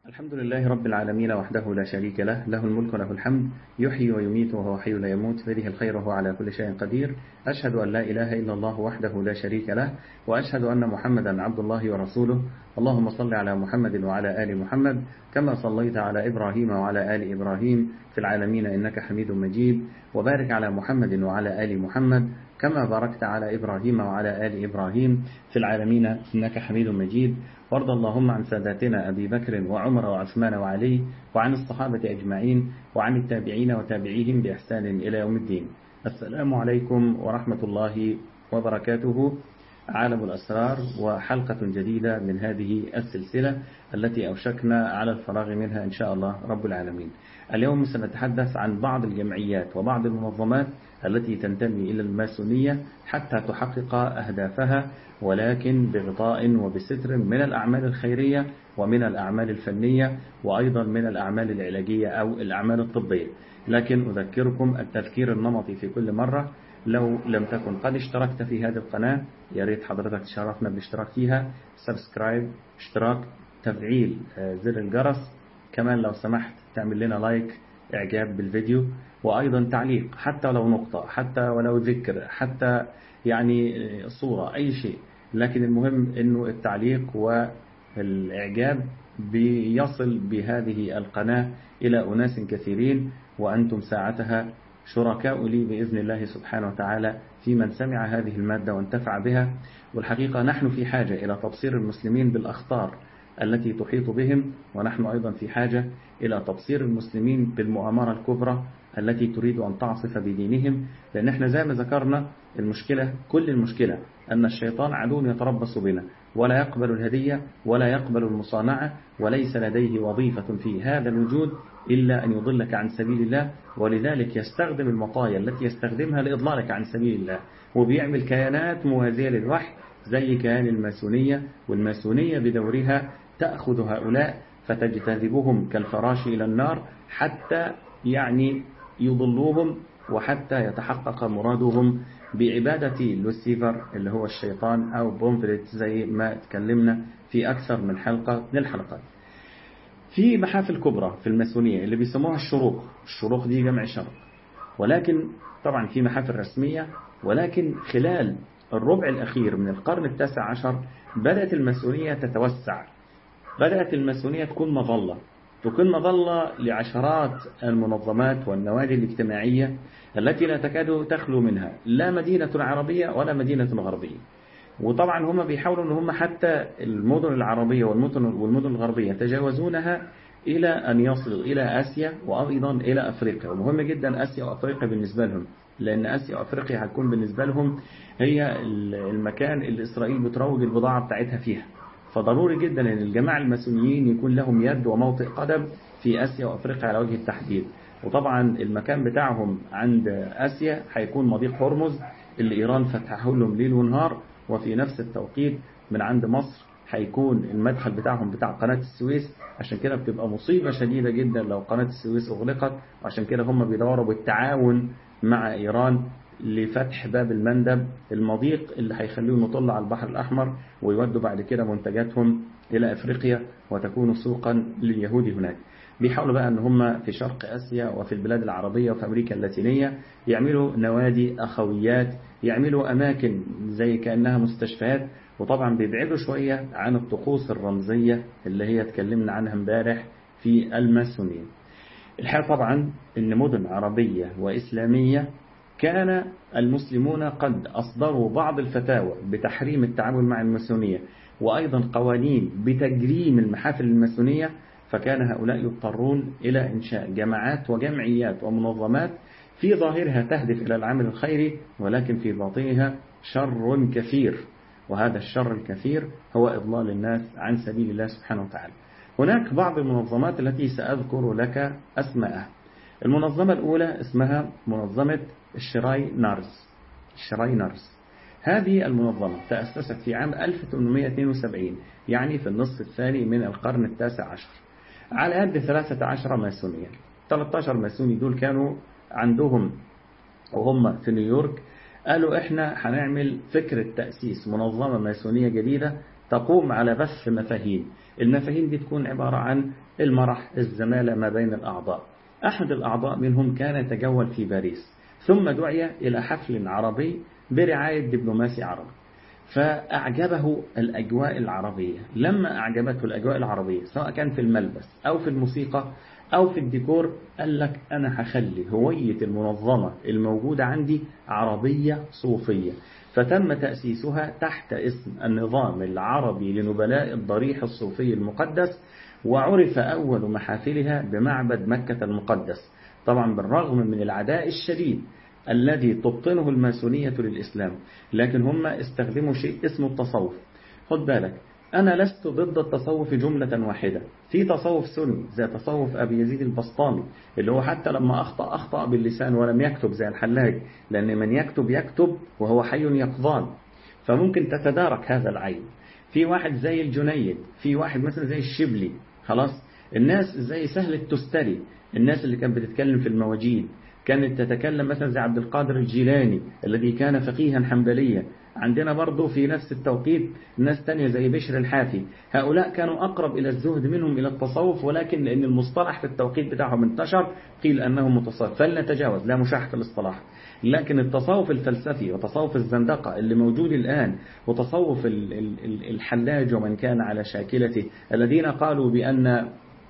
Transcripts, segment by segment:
الحمد لله رب العالمين وحده لا شريك له له الملك وله الحمد يحيي ويميت وهو حي لا يموت بيده الخير وهو على كل شيء قدير أشهد أن لا إله إلا الله وحده لا شريك له وأشهد أن محمدا عبد الله ورسوله اللهم صل على محمد وعلى آل محمد كما صليت على إبراهيم وعلى آل إبراهيم في العالمين إنك حميد مجيد وبارك على محمد وعلى آل محمد كما باركت على إبراهيم وعلى آل إبراهيم في العالمين إنك حميد مجيد وارض اللهم عن ساداتنا أبي بكر وعمر وعثمان وعلي وعن الصحابة أجمعين وعن التابعين وتابعيهم بإحسان إلى يوم الدين السلام عليكم ورحمة الله وبركاته عالم الأسرار وحلقة جديدة من هذه السلسلة التي أوشكنا على الفراغ منها إن شاء الله رب العالمين اليوم سنتحدث عن بعض الجمعيات وبعض المنظمات التي تنتمي إلى الماسونية حتى تحقق أهدافها ولكن بغطاء وبستر من الأعمال الخيرية ومن الأعمال الفنية وأيضا من الأعمال العلاجية أو الأعمال الطبية لكن أذكركم التذكير النمطي في كل مرة لو لم تكن قد اشتركت في هذه القناة يا ريت حضرتك تشرفنا بالاشتراك فيها سبسكرايب اشتراك تفعيل زر الجرس كمان لو سمحت تعمل لنا لايك إعجاب بالفيديو وأيضا تعليق حتى لو نقطة حتى ولو ذكر حتى يعني صورة أي شيء لكن المهم أنه التعليق والإعجاب بيصل بهذه القناة إلى أناس كثيرين وأنتم ساعتها شركاء لي بإذن الله سبحانه وتعالى في من سمع هذه المادة وانتفع بها والحقيقة نحن في حاجة إلى تبصير المسلمين بالأخطار التي تحيط بهم ونحن أيضا في حاجة إلى تبصير المسلمين بالمؤامرة الكبرى التي تريد أن تعصف بدينهم لأن احنا زي ما ذكرنا المشكلة كل المشكلة أن الشيطان عدو يتربص بنا ولا يقبل الهدية ولا يقبل المصانعة وليس لديه وظيفة في هذا الوجود إلا أن يضلك عن سبيل الله ولذلك يستخدم المطايا التي يستخدمها لإضلالك عن سبيل الله وبيعمل كيانات موازية للوحي زي كيان الماسونية والماسونية بدورها تأخذ هؤلاء فتجتذبهم كالفراش إلى النار حتى يعني يضلوهم وحتى يتحقق مرادهم بعبادة لوسيفر اللي هو الشيطان أو بومفريت زي ما اتكلمنا في أكثر من حلقة من الحلقات في محافل كبرى في الماسونية اللي بيسموها الشروق الشروق دي جمع شرق ولكن طبعا في محافل رسمية ولكن خلال الربع الأخير من القرن التاسع عشر بدأت الماسونية تتوسع بدأت الماسونية تكون مظلة تكون مظلة لعشرات المنظمات والنوادي الاجتماعية التي لا تكاد تخلو منها لا مدينة عربية ولا مدينة غربية وطبعا هم بيحاولوا ان هم حتى المدن العربية والمدن, والمدن الغربية يتجاوزونها إلى أن يصلوا إلى آسيا وأيضا إلى أفريقيا ومهم جدا آسيا وأفريقيا بالنسبة لهم لأن آسيا وأفريقيا هتكون بالنسبة لهم هي المكان اللي إسرائيل بتروج البضاعة بتاعتها فيها فضروري جدا أن الجماعة الماسونيين يكون لهم يد وموطئ قدم في آسيا وأفريقيا على وجه التحديد وطبعا المكان بتاعهم عند آسيا هيكون مضيق هرمز اللي إيران فتحه لهم ليل ونهار وفي نفس التوقيت من عند مصر هيكون المدخل بتاعهم بتاع قناة السويس عشان كده بتبقى مصيبة شديدة جدا لو قناة السويس أغلقت وعشان كده هم بيدوروا بالتعاون مع إيران لفتح باب المندب المضيق اللي هيخليهم يطلع على البحر الأحمر ويودوا بعد كده منتجاتهم إلى أفريقيا وتكون سوقا لليهود هناك بيحاولوا بقى ان هم في شرق اسيا وفي البلاد العربيه وفي امريكا اللاتينيه يعملوا نوادي اخويات يعملوا اماكن زي كانها مستشفيات وطبعا بيبعدوا شويه عن الطقوس الرمزيه اللي هي اتكلمنا عنها امبارح في الماسونيه. الحقيقه طبعا ان مدن عربيه واسلاميه كان المسلمون قد اصدروا بعض الفتاوى بتحريم التعامل مع الماسونيه وايضا قوانين بتجريم المحافل الماسونيه فكان هؤلاء يضطرون إلى إنشاء جماعات وجمعيات ومنظمات في ظاهرها تهدف إلى العمل الخيري ولكن في باطنها شر كثير وهذا الشر الكثير هو إضلال الناس عن سبيل الله سبحانه وتعالى هناك بعض المنظمات التي سأذكر لك أسماءها المنظمة الأولى اسمها منظمة الشراي نارز الشراي نارز هذه المنظمة تأسست في عام 1872 يعني في النصف الثاني من القرن التاسع عشر على يد 13 ماسونيا 13 ماسوني دول كانوا عندهم وهم في نيويورك قالوا احنا هنعمل فكرة تأسيس منظمة ماسونية جديدة تقوم على بث مفاهيم المفاهيم دي تكون عبارة عن المرح الزمالة ما بين الأعضاء أحد الأعضاء منهم كان يتجول في باريس ثم دعي إلى حفل عربي برعاية دبلوماسي عربي فأعجبه الأجواء العربية لما أعجبته الأجواء العربية سواء كان في الملبس أو في الموسيقى أو في الديكور قال لك أنا هخلي هوية المنظمة الموجودة عندي عربية صوفية فتم تأسيسها تحت اسم النظام العربي لنبلاء الضريح الصوفي المقدس وعرف أول محافلها بمعبد مكة المقدس طبعا بالرغم من العداء الشديد الذي تبطنه الماسونية للإسلام لكن هم استخدموا شيء اسمه التصوف خد بالك أنا لست ضد التصوف جملة واحدة في تصوف سني زي تصوف أبي يزيد البسطامي اللي هو حتى لما أخطأ أخطأ باللسان ولم يكتب زي الحلاج لأن من يكتب يكتب وهو حي يقظان فممكن تتدارك هذا العين في واحد زي الجنيد في واحد مثلا زي الشبلي خلاص الناس زي سهل التستري الناس اللي كانت بتتكلم في المواجيد كانت تتكلم مثلا زي عبد القادر الجيلاني الذي كان فقيها حنبليا عندنا برضه في نفس التوقيت ناس تانية زي بشر الحافي هؤلاء كانوا أقرب إلى الزهد منهم إلى التصوف ولكن لأن المصطلح في التوقيت بتاعهم انتشر قيل أنه متصوف فلنتجاوز لا مشاحة الاصطلاح لكن التصوف الفلسفي وتصوف الزندقة اللي موجود الآن وتصوف الحلاج ومن كان على شاكلته الذين قالوا بأن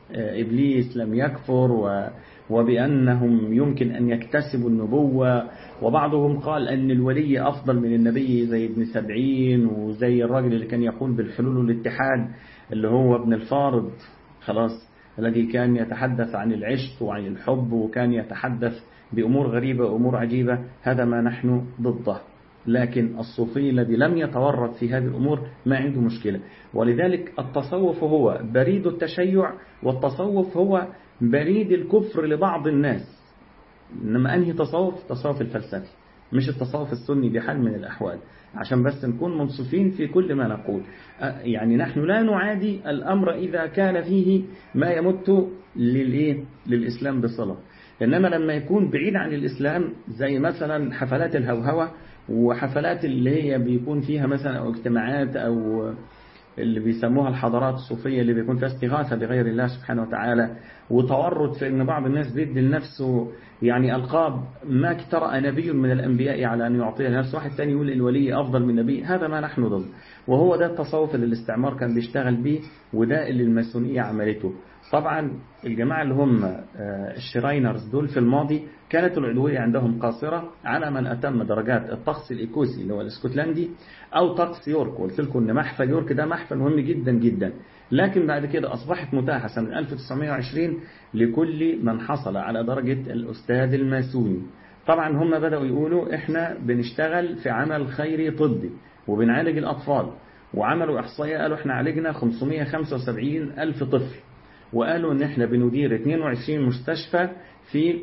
إبليس لم يكفر و وبأنهم يمكن أن يكتسبوا النبوة وبعضهم قال أن الولي أفضل من النبي زي ابن سبعين وزي الراجل اللي كان يقول بالحلول والاتحاد اللي هو ابن الفارض خلاص الذي كان يتحدث عن العشق وعن الحب وكان يتحدث بأمور غريبة وأمور عجيبة هذا ما نحن ضده لكن الصوفي الذي لم يتورط في هذه الأمور ما عنده مشكلة ولذلك التصوف هو بريد التشيع والتصوف هو بريد الكفر لبعض الناس إنما أنهي تصوف تصوف الفلسفي مش التصوف السني بحال من الأحوال عشان بس نكون منصفين في كل ما نقول يعني نحن لا نعادي الأمر إذا كان فيه ما يمت للإيه؟ للإسلام بصلة إنما لما يكون بعيد عن الإسلام زي مثلا حفلات الهوهوة وحفلات اللي هي بيكون فيها مثلا أو اجتماعات أو اللي بيسموها الحضارات الصوفية اللي بيكون فيها استغاثة بغير الله سبحانه وتعالى وتورط في أن بعض الناس بيدي لنفسه يعني ألقاب ما اكترأ نبي من الأنبياء على أن يعطيها لنفسه واحد ثاني يقول الولي أفضل من النبي هذا ما نحن ضد وهو ده التصوف اللي الاستعمار كان بيشتغل به وده اللي الماسونية عملته طبعا الجماعة اللي هم الشراينرز دول في الماضي كانت العضوية عندهم قاصرة على من أتم درجات الطقس الإيكوسي اللي هو الاسكتلندي أو طقس يورك قلت لكم أن محفل يورك ده محفل مهم جدا جدا لكن بعد كده أصبحت متاحة سنة 1920 لكل من حصل على درجة الأستاذ الماسوني طبعا هم بدأوا يقولوا إحنا بنشتغل في عمل خيري طبي وبنعالج الأطفال وعملوا إحصائية قالوا إحنا عالجنا 575 ألف طفل وقالوا ان احنا بندير 22 مستشفى في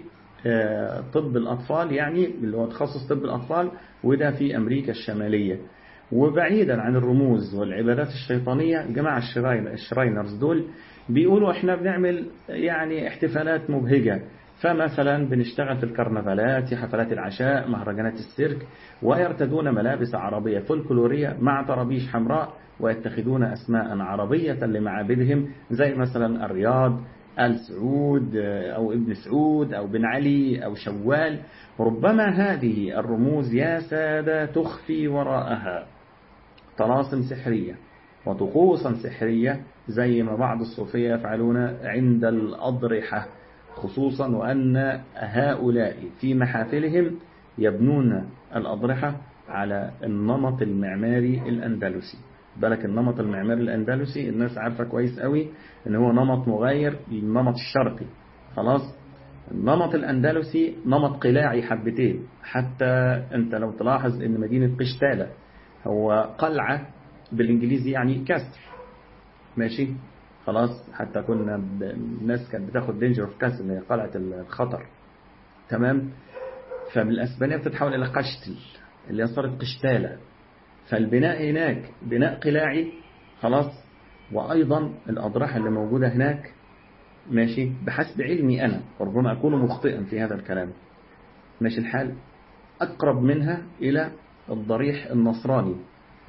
طب الأطفال يعني اللي هو تخصص طب الأطفال وده في أمريكا الشمالية وبعيدا عن الرموز والعبادات الشيطانية جماعة الشراينرز دول بيقولوا احنا بنعمل يعني احتفالات مبهجة فمثلا بنشتغل في الكرنفالات حفلات العشاء مهرجانات السيرك ويرتدون ملابس عربية فولكلورية مع طرابيش حمراء ويتخذون أسماء عربية لمعابدهم زي مثلا الرياض آل سعود أو ابن سعود أو بن علي أو شوال ربما هذه الرموز يا سادة تخفي وراءها طلاسم سحرية وطقوسا سحرية زي ما بعض الصوفية يفعلون عند الأضرحة خصوصا وأن هؤلاء في محافلهم يبنون الأضرحة على النمط المعماري الأندلسي بالك النمط المعماري الأندلسي الناس عارفة كويس قوي ان هو نمط مغاير للنمط الشرقي خلاص النمط الأندلسي نمط قلاعي حبتين حتى انت لو تلاحظ ان مدينة قشتالة هو قلعة بالانجليزي يعني كسر ماشي خلاص حتى كنا الناس كانت بتاخد دينجر اوف كاسل اللي هي قلعة الخطر تمام فبالاسبانية بتتحول الى قشتل اللي هي صارت قشتالة فالبناء هناك بناء قلاعي خلاص وأيضا الأضراح اللي موجودة هناك ماشي بحسب علمي أنا وربما أكون مخطئا في هذا الكلام ماشي الحال أقرب منها إلى الضريح النصراني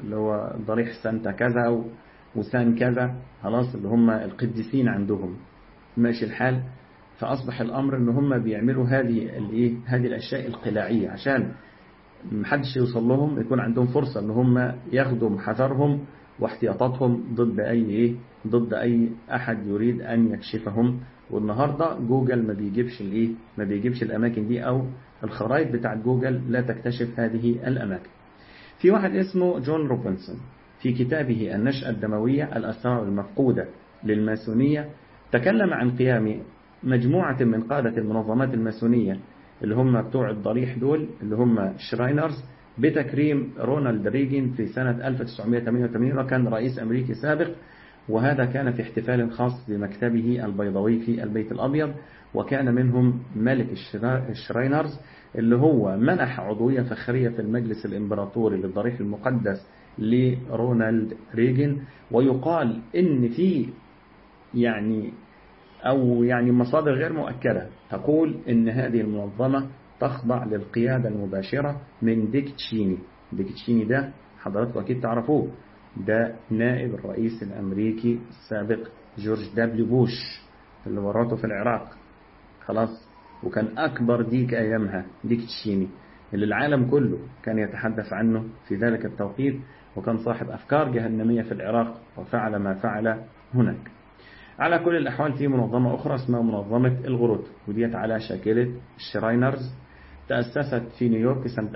اللي هو ضريح سانتا كذا وسان كذا خلاص اللي هم القديسين عندهم ماشي الحال فأصبح الأمر إن هم بيعملوا هذه الإيه هذه الأشياء القلاعية عشان محدش يوصل لهم يكون عندهم فرصة إن هم ياخدوا حذرهم واحتياطاتهم ضد أي إيه ضد أي أحد يريد أن يكشفهم والنهاردة جوجل ما بيجيبش الإيه ما بيجيبش الأماكن دي أو الخرائط بتاعت جوجل لا تكتشف هذه الأماكن في واحد اسمه جون روبنسون في كتابه النشأة الدموية الأسرار المفقودة للماسونية تكلم عن قيام مجموعة من قادة المنظمات الماسونية اللي هم بتوع الضريح دول اللي هم شراينرز بتكريم رونالد ريجن في سنة 1988 وكان رئيس أمريكي سابق وهذا كان في احتفال خاص بمكتبه البيضاوي في البيت الأبيض وكان منهم ملك الشراينرز اللي هو منح عضوية فخرية في المجلس الإمبراطوري للضريح المقدس لرونالد ريجن ويقال إن في يعني أو يعني مصادر غير مؤكدة تقول إن هذه المنظمة تخضع للقيادة المباشرة من ديك تشيني ديك تشيني ده حضراتكم أكيد تعرفوه ده نائب الرئيس الأمريكي السابق جورج دبليو بوش اللي وراته في العراق خلاص وكان أكبر ديك أيامها ديك تشيني اللي العالم كله كان يتحدث عنه في ذلك التوقيت وكان صاحب أفكار جهنمية في العراق وفعل ما فعل هناك على كل الأحوال في منظمة أخرى اسمها منظمة الغروت وديت على شاكلة الشراينرز تأسست في نيويورك سنة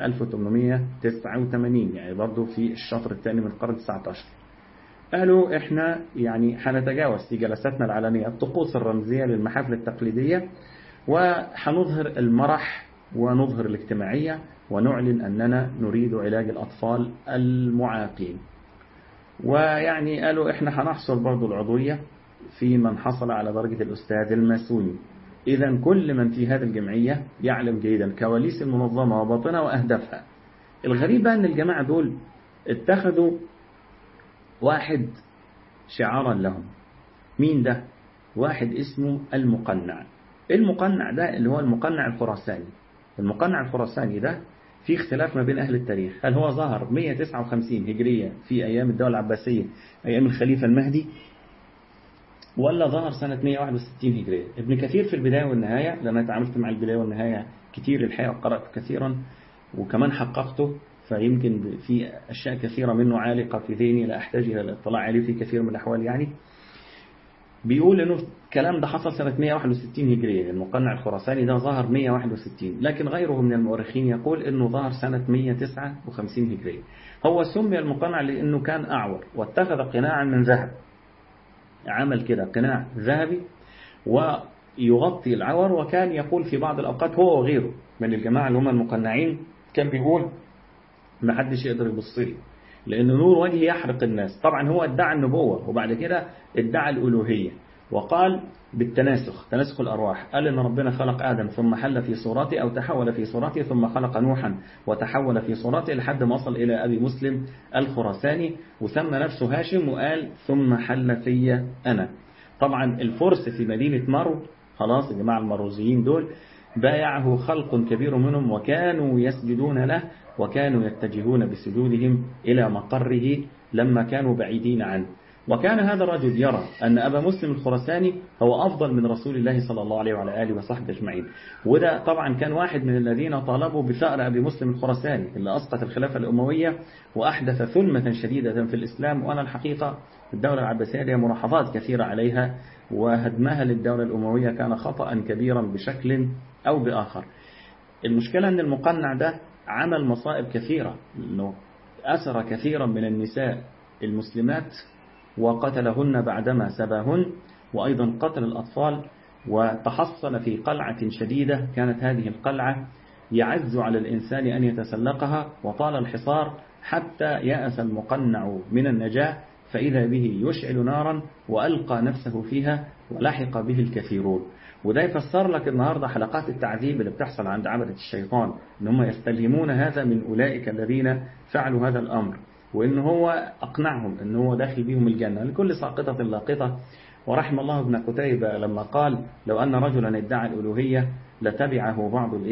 1889 يعني برضه في الشطر الثاني من القرن 19 قالوا احنا يعني هنتجاوز في جلساتنا العلنية الطقوس الرمزية للمحافل التقليدية وحنظهر المرح ونظهر الاجتماعية ونعلن أننا نريد علاج الأطفال المعاقين ويعني قالوا احنا هنحصل برضو العضوية في من حصل على درجة الأستاذ الماسوني إذا كل من في هذه الجمعية يعلم جيدا كواليس المنظمة وباطنها وأهدافها الغريب بقى أن الجماعة دول اتخذوا واحد شعارا لهم مين ده؟ واحد اسمه المقنع المقنع ده اللي هو المقنع الخراساني المقنع الخراساني ده في اختلاف ما بين أهل التاريخ هل هو ظهر 159 هجرية في أيام الدولة العباسية أيام الخليفة المهدي ولا ظهر سنة 161 هجرية ابن كثير في البداية والنهاية لأن أنا تعاملت مع البداية والنهاية كتير الحقيقة وقرأت كثيرا وكمان حققته فيمكن في أشياء كثيرة منه عالقة في ذهني لا أحتاج إلى الاطلاع عليه في كثير من الأحوال يعني بيقول انه الكلام ده حصل سنة 161 هجرية المقنع الخراساني ده ظهر 161 لكن غيره من المؤرخين يقول انه ظهر سنة 159 هجرية هو سمي المقنع لانه كان اعور واتخذ قناعا من ذهب عمل كده قناع ذهبي ويغطي العور وكان يقول في بعض الأوقات هو وغيره من الجماعة اللي هم المقنعين كان بيقول ما حدش يقدر يبص لي لأن نور وجهي يحرق الناس طبعا هو ادعى النبوة وبعد كده ادعى الألوهية وقال بالتناسخ تناسخ الأرواح قال إن ربنا خلق آدم ثم حل في صورته أو تحول في صورته ثم خلق نوحا وتحول في صورته لحد ما وصل إلى أبي مسلم الخراساني وسمى نفسه هاشم وقال ثم حل في أنا طبعا الفرس في مدينة مرو خلاص يا جماعة المروزيين دول بايعه خلق كبير منهم وكانوا يسجدون له وكانوا يتجهون بسجودهم إلى مقره لما كانوا بعيدين عنه وكان هذا الرجل يرى أن أبا مسلم الخرساني هو أفضل من رسول الله صلى الله عليه وعلى آله وصحبه أجمعين وده طبعا كان واحد من الذين طالبوا بثأر أبي مسلم الخرساني اللي أسقط الخلافة الأموية وأحدث ثلمة شديدة في الإسلام وأنا الحقيقة الدولة العباسية لها ملاحظات كثيرة عليها وهدمها للدولة الأموية كان خطأ كبيرا بشكل أو بآخر المشكلة أن المقنع ده عمل مصائب كثيرة أنه أسر كثيرا من النساء المسلمات وقتلهن بعدما سباهن وأيضا قتل الأطفال وتحصن في قلعة شديدة كانت هذه القلعة يعز على الإنسان أن يتسلقها وطال الحصار حتى يأس المقنع من النجاة فإذا به يشعل نارا وألقى نفسه فيها ولحق به الكثيرون وده يفسر لك النهاردة حلقات التعذيب اللي بتحصل عند عبدة الشيطان ان هم يستلهمون هذا من أولئك الذين فعلوا هذا الأمر وإن هو أقنعهم أن هو داخل بهم الجنة لكل ساقطة لاقطة ورحم الله ابن قتيبة لما قال لو أن رجلا ادعى الألوهية لتبعه بعض الإيه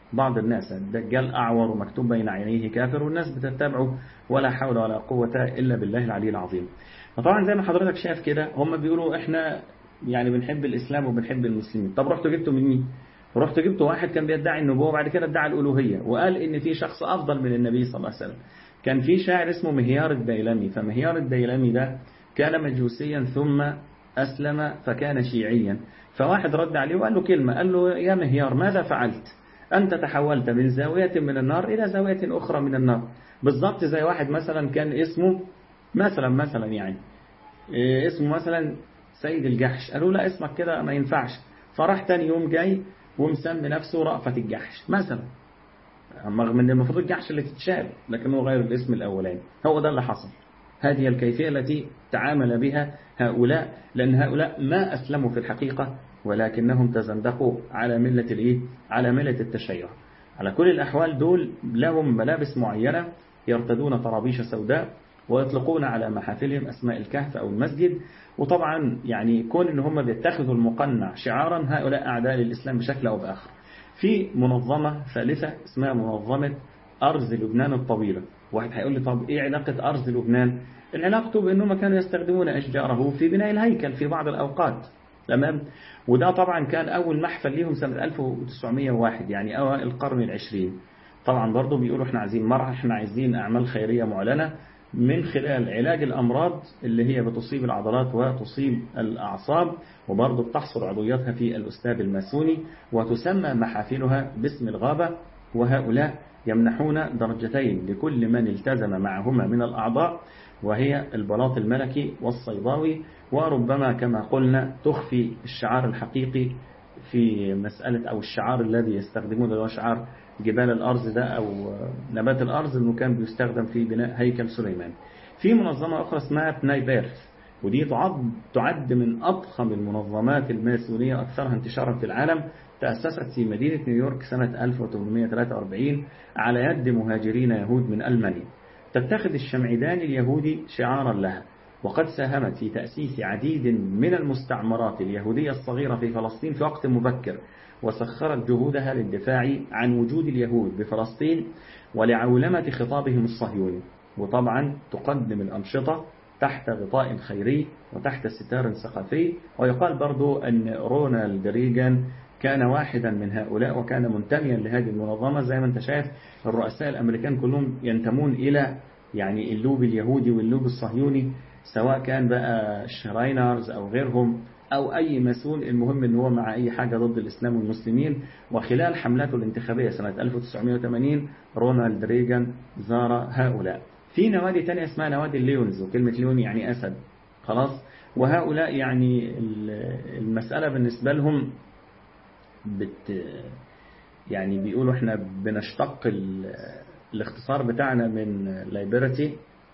بعض الناس الدجال أعور ومكتوب بين عينيه كافر والناس بتتبعه ولا حول ولا قوة إلا بالله العلي العظيم فطبعا زي ما حضرتك شايف كده هم بيقولوا احنا يعني بنحب الإسلام وبنحب المسلمين طب رحتوا جبتوا من مين رحت جبت واحد كان بيدعي النبوة وبعد كده ادعى الألوهية وقال إن في شخص أفضل من النبي صلى الله عليه وسلم كان في شاعر اسمه مهيار الديلمي فمهيار الديلمي ده كان مجوسيا ثم أسلم فكان شيعيا فواحد رد عليه وقال له كلمة قال له يا مهيار ماذا فعلت أنت تحولت من زاوية من النار إلى زاوية أخرى من النار بالضبط زي واحد مثلا كان اسمه مثلا مثلا يعني إيه اسمه مثلا سيد الجحش قالوا لا اسمك كده ما ينفعش فراح تاني يوم جاي ومسمي نفسه رأفت الجحش مثلا رغم ان المفروض الجحش اللي تتشال لكنه غير الاسم الاولاني هو ده اللي حصل هذه الكيفية التي تعامل بها هؤلاء لأن هؤلاء ما أسلموا في الحقيقة ولكنهم تزندقوا على ملة الإيه؟ على ملة التشيع على كل الأحوال دول لهم ملابس معينة يرتدون طرابيش سوداء ويطلقون على محافلهم أسماء الكهف أو المسجد وطبعا يعني كون ان هم بيتخذوا المقنع شعارا هؤلاء أعداء للإسلام بشكل أو بآخر في منظمة ثالثة اسمها منظمة أرز لبنان الطويلة واحد هيقول لي طب إيه علاقة أرز لبنان العلاقة بأنهم كانوا يستخدمون أشجاره في بناء الهيكل في بعض الأوقات تمام وده طبعا كان أول محفل ليهم سنة 1901 يعني أوائل القرن العشرين طبعا برضه بيقولوا احنا عايزين مرة احنا عايزين أعمال خيرية معلنة من خلال علاج الأمراض اللي هي بتصيب العضلات وتصيب الأعصاب وبرضه بتحصر عضوياتها في الأستاذ الماسوني وتسمى محافلها باسم الغابة وهؤلاء يمنحون درجتين لكل من التزم معهما من الأعضاء وهي البلاط الملكي والصيداوي وربما كما قلنا تخفي الشعار الحقيقي في مسألة أو الشعار الذي يستخدمونه هو شعار جبال الأرز ده أو نبات الأرز اللي كان بيستخدم في بناء هيكل سليمان في منظمة أخرى اسمها بناي بيرث ودي تعد, تعد من أضخم المنظمات الماسونية أكثرها انتشارا في العالم تأسست في مدينة نيويورك سنة 1843 على يد مهاجرين يهود من ألمانيا تتخذ الشمعدان اليهودي شعارا لها وقد ساهمت في تأسيس عديد من المستعمرات اليهودية الصغيرة في فلسطين في وقت مبكر وسخرت جهودها للدفاع عن وجود اليهود بفلسطين ولعولمة خطابهم الصهيوني وطبعا تقدم الأنشطة تحت غطاء خيري وتحت ستار ثقافي ويقال برضو أن رونالد ريغان كان واحدا من هؤلاء وكان منتميا لهذه المنظمة زي ما انت شايف الرؤساء الأمريكان كلهم ينتمون إلى يعني اللوب اليهودي واللوب الصهيوني سواء كان بقى شراينرز أو غيرهم أو أي مسؤول المهم أن هو مع أي حاجة ضد الإسلام والمسلمين وخلال حملته الانتخابية سنة 1980 رونالد ريغان زار هؤلاء في نوادي تانية اسمها نوادي الليونز وكلمة ليون يعني أسد خلاص وهؤلاء يعني المسألة بالنسبة لهم بت يعني بيقولوا احنا بنشتق الاختصار بتاعنا من liberty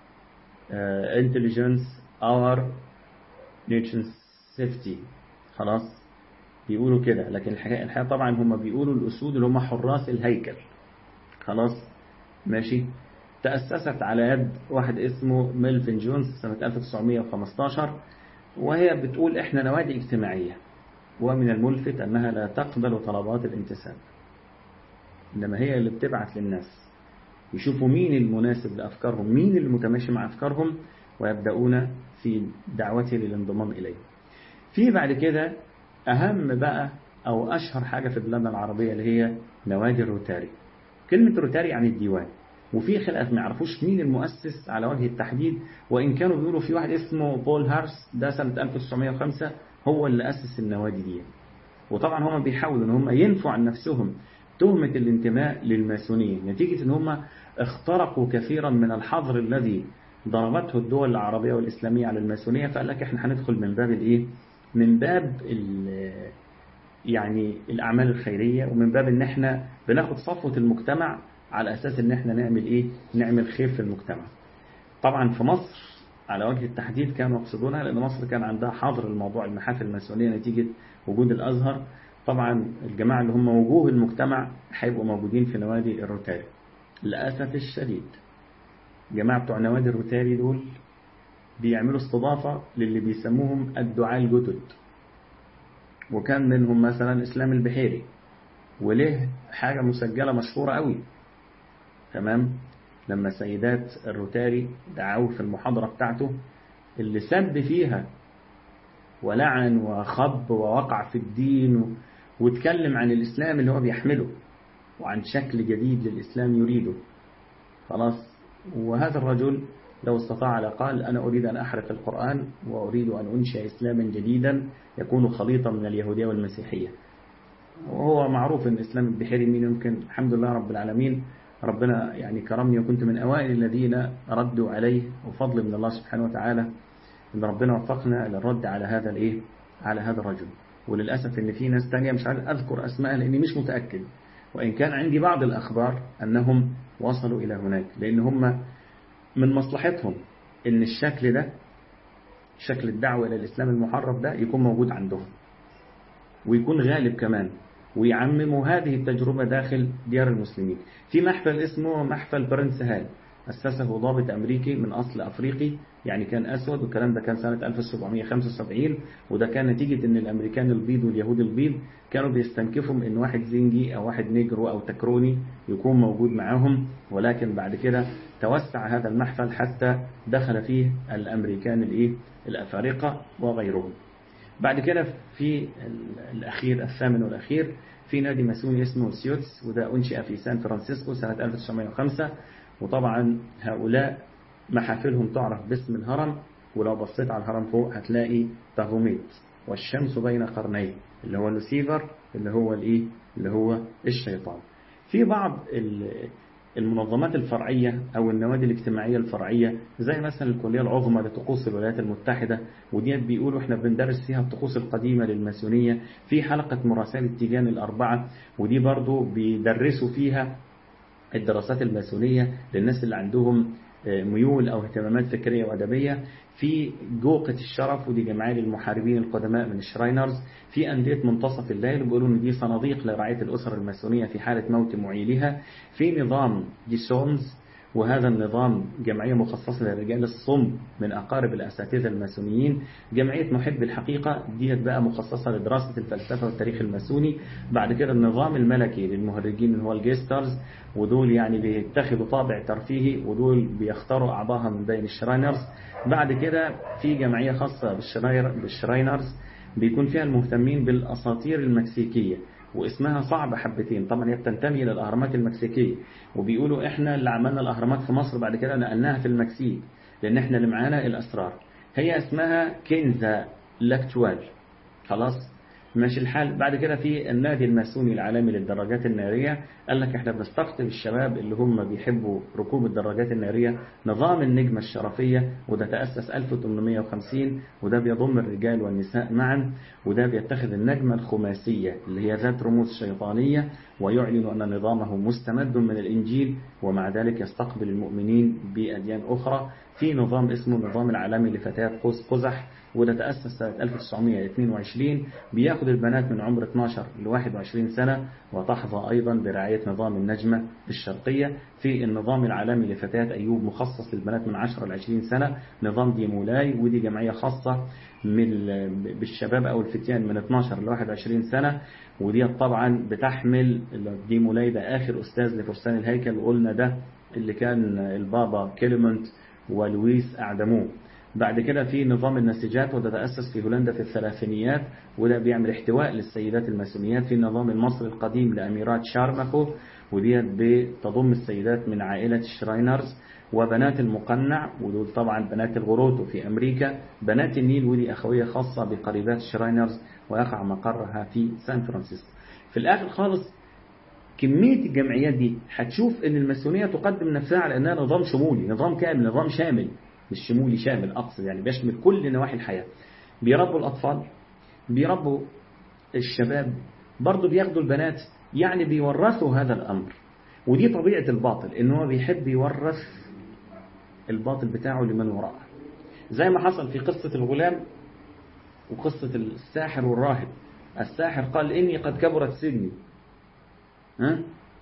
uh, intelligence our nation safety خلاص بيقولوا كده لكن الحقيقة, الحقيقة طبعا هم بيقولوا الأسود اللي هم حراس الهيكل خلاص ماشي تأسست على يد واحد اسمه ميلفن جونز سنة 1915 وهي بتقول احنا نوادي اجتماعية ومن الملفت أنها لا تقبل طلبات الانتساب إنما هي اللي بتبعت للناس يشوفوا مين المناسب لأفكارهم مين المتماشي مع أفكارهم ويبدأون في دعوته للانضمام إليه في بعد كده أهم بقى أو أشهر حاجة في بلادنا العربية اللي هي نوادي الروتاري كلمة روتاري يعني الديوان وفي خلاف ما يعرفوش مين المؤسس على وجه التحديد وإن كانوا بيقولوا في واحد اسمه بول هارس ده سنة 1905 هو اللي أسس النوادي دي وطبعا هم بيحاولوا ان هم ينفوا عن نفسهم تهمة الانتماء للماسونية نتيجة ان هم اخترقوا كثيرا من الحظر الذي ضربته الدول العربية والإسلامية على الماسونية فقال لك احنا هندخل من باب الايه من باب يعني الأعمال الخيرية ومن باب ان احنا بناخد صفوة المجتمع على أساس ان احنا نعمل ايه نعمل خير في المجتمع طبعا في مصر على وجه التحديد كانوا يقصدونها لأن مصر كان عندها حظر الموضوع المحافل الماسونية نتيجة وجود الأزهر طبعا الجماعة اللي هم وجوه المجتمع هيبقوا موجودين في نوادي الروتاري للأسف الشديد جماعة بتوع نوادي الروتاري دول بيعملوا استضافة للي بيسموهم الدعاة الجدد وكان منهم مثلا إسلام البحيري وله حاجة مسجلة مشهورة قوي تمام لما سيدات الروتاري دعوه في المحاضرة بتاعته اللي سب فيها ولعن وخب ووقع في الدين واتكلم عن الإسلام اللي هو بيحمله وعن شكل جديد للإسلام يريده خلاص وهذا الرجل لو استطاع لقال أنا أريد أن أحرق القرآن وأريد أن أنشئ إسلاما جديدا يكون خليطا من اليهودية والمسيحية وهو معروف أن الإسلام البحيري مين يمكن الحمد لله رب العالمين ربنا يعني كرمني وكنت من أوائل الذين ردوا عليه وفضل من الله سبحانه وتعالى أن ربنا وفقنا للرد على هذا الإيه على هذا الرجل وللأسف أن في ناس تانية مش عارف أذكر أسماء لأني مش متأكد وإن كان عندي بعض الأخبار أنهم وصلوا إلى هناك لأن هم من مصلحتهم أن الشكل ده شكل الدعوة إلى الإسلام المحرف ده يكون موجود عندهم ويكون غالب كمان ويعمموا هذه التجربة داخل ديار المسلمين في محفل اسمه محفل برنس هال أسسه ضابط أمريكي من أصل أفريقي يعني كان أسود والكلام ده كان سنة 1775 وده كان نتيجة أن الأمريكان البيض واليهود البيض كانوا بيستنكفوا أن واحد زنجي أو واحد نيجرو أو تكروني يكون موجود معاهم ولكن بعد كده توسع هذا المحفل حتى دخل فيه الأمريكان الإيه الأفارقة وغيرهم بعد كده في الأخير الثامن والأخير في نادي ماسوني اسمه سيوتس وده أنشئ في سان فرانسيسكو سنة 1905 وطبعا هؤلاء محافلهم تعرف باسم الهرم ولو بصيت على الهرم فوق هتلاقي تغوميت والشمس بين قرنيه اللي هو لوسيفر اللي هو الايه اللي هو الشيطان في بعض المنظمات الفرعية أو النوادي الاجتماعية الفرعية زي مثلا الكلية العظمى لطقوس الولايات المتحدة وديت بيقولوا احنا بندرس فيها الطقوس القديمة للماسونية في حلقة مراسال التيجان الأربعة ودي برضو بيدرسوا فيها الدراسات الماسونية للناس اللي عندهم ميول أو اهتمامات فكرية وأدبية في جوقة الشرف ودي جمعية للمحاربين القدماء من الشراينرز في أندية منتصف الليل وبيقولوا إن دي صناديق لرعاية الأسر الماسونية في حالة موت معيلها في نظام جيسونز وهذا النظام جمعية مخصصة للرجال الصم من أقارب الأساتذة الماسونيين جمعية محب الحقيقة ديت بقى مخصصة لدراسة الفلسفة والتاريخ الماسوني بعد كده النظام الملكي للمهرجين اللي هو الجيسترز ودول يعني بيتخذوا طابع ترفيهي ودول بيختاروا أعضاها من بين الشراينرز بعد كده في جمعية خاصة بالشراينرز بيكون فيها المهتمين بالأساطير المكسيكية واسمها صعب حبتين طبعا هي بتنتمي للأهرامات المكسيكية وبيقولوا احنا اللي عملنا الأهرامات في مصر بعد كده نقلناها في المكسيك لأن احنا اللي معانا الأسرار هي اسمها كنزا لاكتوال خلاص ماشي الحال بعد كده في النادي الماسوني العالمي للدراجات النارية قال لك احنا بنستقطب الشباب اللي هم بيحبوا ركوب الدراجات النارية نظام النجمة الشرفية وده تأسس 1850 وده بيضم الرجال والنساء معا وده بيتخذ النجمة الخماسية اللي هي ذات رموز شيطانية ويعلن أن نظامه مستمد من الإنجيل ومع ذلك يستقبل المؤمنين بأديان أخرى في نظام اسمه النظام العالمي لفتيات قوس قزح وده تأسس سنة 1922 بياخد البنات من عمر 12 ل 21 سنة وتحظى أيضا برعاية نظام النجمة الشرقية في النظام العالمي لفتيات أيوب مخصص للبنات من 10 ل 20 سنة نظام ديمولاي ودي جمعية خاصة من بالشباب أو الفتيان من 12 ل 21 سنة ودي طبعا بتحمل ديمولاي ده آخر أستاذ لفرسان الهيكل وقلنا ده اللي كان البابا كيلمنت ولويس أعدموه بعد كده في نظام النسيجات وده تأسس في هولندا في الثلاثينيات وده بيعمل احتواء للسيدات الماسونيات في النظام المصري القديم لأميرات شارمكو وديت بتضم السيدات من عائلة شراينرز وبنات المقنع ودول طبعا بنات الغروتو في أمريكا بنات النيل ودي أخوية خاصة بقريبات شراينرز ويقع مقرها في سان فرانسيسكو في الآخر خالص كمية الجمعيات دي هتشوف ان الماسونية تقدم نفسها على انها نظام شمولي نظام كامل نظام شامل مش شمولي شامل أقصد يعني بيشمل كل نواحي الحياة بيربوا الأطفال بيربوا الشباب برضه بياخدوا البنات يعني بيورثوا هذا الأمر ودي طبيعة الباطل إن هو بيحب يورث الباطل بتاعه لمن وراءه زي ما حصل في قصة الغلام وقصة الساحر والراهب الساحر قال إني قد كبرت سجني ها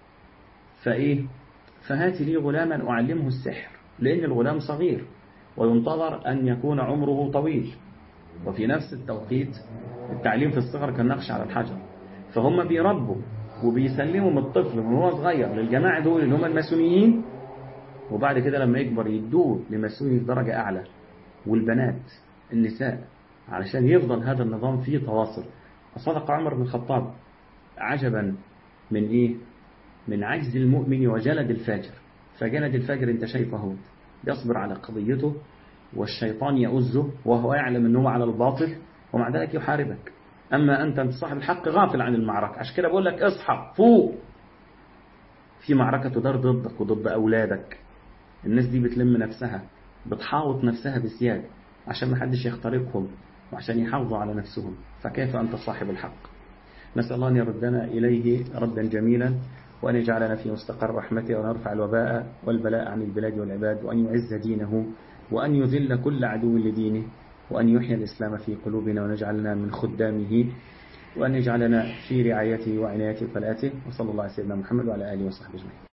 فإيه فهات لي غلاما أعلمه السحر لأن الغلام صغير وينتظر أن يكون عمره طويل وفي نفس التوقيت التعليم في الصغر كالنقش على الحجر فهم بيربوا وبيسلموا من الطفل من هو صغير للجماعة دول اللي هم الماسونيين وبعد كده لما يكبر يدوه لماسوني في درجة أعلى والبنات النساء علشان يفضل هذا النظام فيه تواصل وصدق عمر بن الخطاب عجبا من إيه من عجز المؤمن وجلد الفاجر فجلد الفاجر انت شايفه هو يصبر على قضيته والشيطان يؤزه وهو يعلم أنه على الباطل ومع ذلك يحاربك أما أنت أنت صاحب الحق غافل عن المعركة عشان كده بقول لك اصحى فوق في معركة تدار ضدك وضد أولادك الناس دي بتلم نفسها بتحاوط نفسها بزيادة عشان ما حدش يخترقهم وعشان يحافظوا على نفسهم فكيف أنت صاحب الحق نسأل الله أن يردنا إليه ردا جميلا وأن يجعلنا في مستقر رحمته وأن يرفع الوباء والبلاء عن البلاد والعباد وأن يعز دينه وأن يذل كل عدو لدينه وأن يحيي الإسلام في قلوبنا ونجعلنا من خدامه وأن يجعلنا في رعايته وعنايته وفلاته وصلى الله على سيدنا محمد وعلى آله وصحبه أجمعين